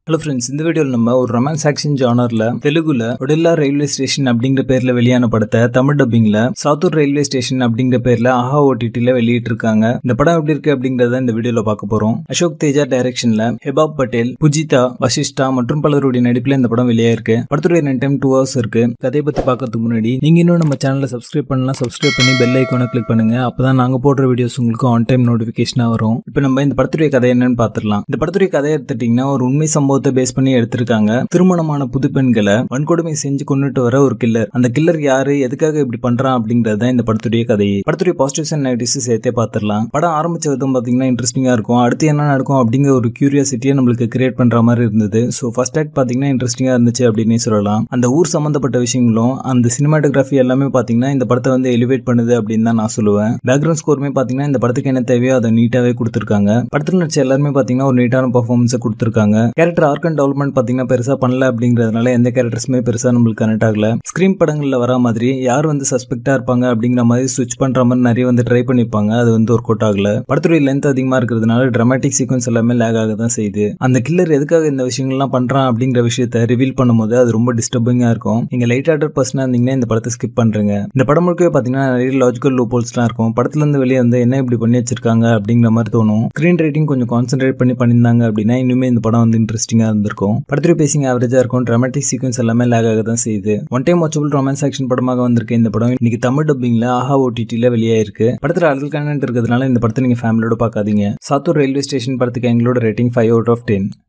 hello friends இந்த வீடியோவில் நம்ம ஒரு ரொமான்ஸ் ஆக்ஷன் ஜானர்ல தெலுங்குல ஒடில்லா ரயில்வே ஸ்டேஷன் அப்படிங்கிற பேர்ல வெளியான படத்தை தமிழ் டப்பிங்ல சாத்தூர் ரயில்வே ஸ்டேஷன் அப்படிங்கிற பேர்ல ஆஹா ஓடிடில வெளியிட்டு இருக்காங்க இந்த படம் எப்படி இருக்கு அப்படிங்கறத இந்த வீடியோல பார்க்க போறோம் அசோக் தேஜா டைரக்ஷன்ல ஹெபாப் பட்டேல் புஜிதா வசிஷ்டா மற்றும் பலருடைய நடிப்புல இந்த படம் வெளியாயிருக்கு படத்துடைய ரன் டைம் டூ ஹவர்ஸ் இருக்கு கதையை பத்தி பார்க்கறதுக்கு முன்னாடி நீங்க இன்னும் நம்ம சேனலை சப்ஸ்கிரைப் பண்ணலாம் சப்ஸ்கிரைப் பண்ணி பெல் ஐக்கானை கிளிக் பண்ணுங்க அப்பதான் நாங்க போடுற வீடியோஸ் உங்களுக்கு ஆன் டைம் நோட்டிபிகேஷனா வரும் இப்போ நம்ம இந்த படத்துடைய கதை என்னன்னு பார்த்துடலாம் இந்த படத்துடைய கதையை எடுத்துட்டீங்கன்னா ஒரு உண்மை சம்பவத்தை பேஸ் பண்ணி எடுத்திருக்காங்க திருமணமான புது பெண்களை வன்கொடுமை செஞ்சு கொண்டுட்டு வர ஒரு கில்லர் அந்த கில்லர் யாரு எதுக்காக இப்படி பண்றான் அப்படிங்கறது தான் இந்த படத்துடைய கதை படத்துடைய பாசிட்டிவ்ஸ் அண்ட் நெகட்டிவ்ஸ் சேர்த்தே பார்த்துடலாம் படம் ஆரம்பிச்ச விதம் பாத்தீங்கன்னா இன்ட்ரெஸ்டிங்கா இருக்கும் அடுத்து என்ன நடக்கும் அப்படிங்கிற ஒரு கியூரியாசிட்டியை நம்மளுக்கு கிரியேட் பண்ற மாதிரி இருந்தது ஸோ ஃபர்ஸ்ட் ஆக்ட் பாத்தீங்கன்னா இன்ட்ரெஸ்டிங்கா இருந்துச்சு அப்படின்னே சொல்லலாம் அந்த ஊர் சம்பந்தப்பட்ட விஷயங்களும் அந்த சினிமாட்டோகிராஃபி எல்லாமே பாத்தீங்கன்னா இந்த படத்தை வந்து எலிவேட் பண்ணுது அப்படின்னு தான் நான் சொல்லுவேன் பேக்ரவுண்ட் ஸ்கோருமே பாத்தீங்கன்னா இந்த படத்துக்கு என்ன தேவையோ அதை நீட்டாவே கொடுத்துருக்காங்க படத்துல நடிச்ச எல்லாருமே பாத்தீங்கன்னா ஒரு நீட்டான பர்ஃபார்மன்ஸை கொடுத்துருக்காங்க கேரக்டர் ஆர்க் அண்ட் டெவலப்மெண்ட் பாத்தீங்கன்னா பெருசா பண்ணல அப்படிங்கறதுனால எந்த கேரக்டர்ஸுமே பெருசா நம்மளுக்கு கனெக்ட் ஆகல ஸ்கிரீன் படங்கள்ல வர மாதிரி யார் வந்து சஸ்பெக்டா இருப்பாங்க அப்படிங்கிற மாதிரி ஸ்விட்ச் பண்ற மாதிரி நிறைய வந்து ட்ரை பண்ணிப்பாங்க அது வந்து ஒர்க் அவுட் ஆகல படத்துடைய லென்த் அதிகமா இருக்கிறதுனால டிராமட்டிக் சீக்வன்ஸ் எல்லாமே லேக் ஆக தான் செய்யுது அந்த கில்லர் எதுக்காக இந்த விஷயங்கள்லாம் பண்றான் அப்படிங்கிற விஷயத்த ரிவீல் பண்ணும்போது அது ரொம்ப டிஸ்டர்பிங்கா இருக்கும் நீங்க லைட் ஆர்டர் பர்சனா இருந்தீங்கன்னா இந்த படத்தை ஸ்கிப் பண்றீங்க இந்த படம் முழுக்கவே பாத்தீங்கன்னா நிறைய லாஜிக்கல் லூப்போல்ஸ்லாம் இருக்கும் படத்துல இருந்து வெளியே வந்து என்ன இப்படி பண்ணி வச்சிருக்காங்க அப்படிங்கிற மாதிரி தோணும் ஸ்கிரீன் ரேட்டிங் கொஞ்சம் கான்சென்ட்ரேட் பண்ணி பண்ணியிருந்தாங்க அப்படின்னா இன்னுமே இந்த படம் வந்து இன்ட்ரெஸ்டிங்கா இருந்திருக்கும் படத்துடைய பேசிங் ஆவரேஜா இருக்கும் டிராமட்டிக் சீக்வன்ஸ் எல்லாமே லேக் ஆக தான் செய்யுது one time watchable romance action படமாக வந்திருக்கு இந்த படம் இன்னைக்கு தமிழ் டப்பிங்ல ஆஹா ஓடிடில வெளியாயிருக்கு படத்துல அடல் கண்டென்ட் இருக்கிறதுனால இந்த படத்தை நீங்க ஃபேமிலியோட பார்க்காதீங்க சாத்தூர் ரயில்வே ஸ்டேஷன் படத்துக்கு எங்களோட rating five out of ten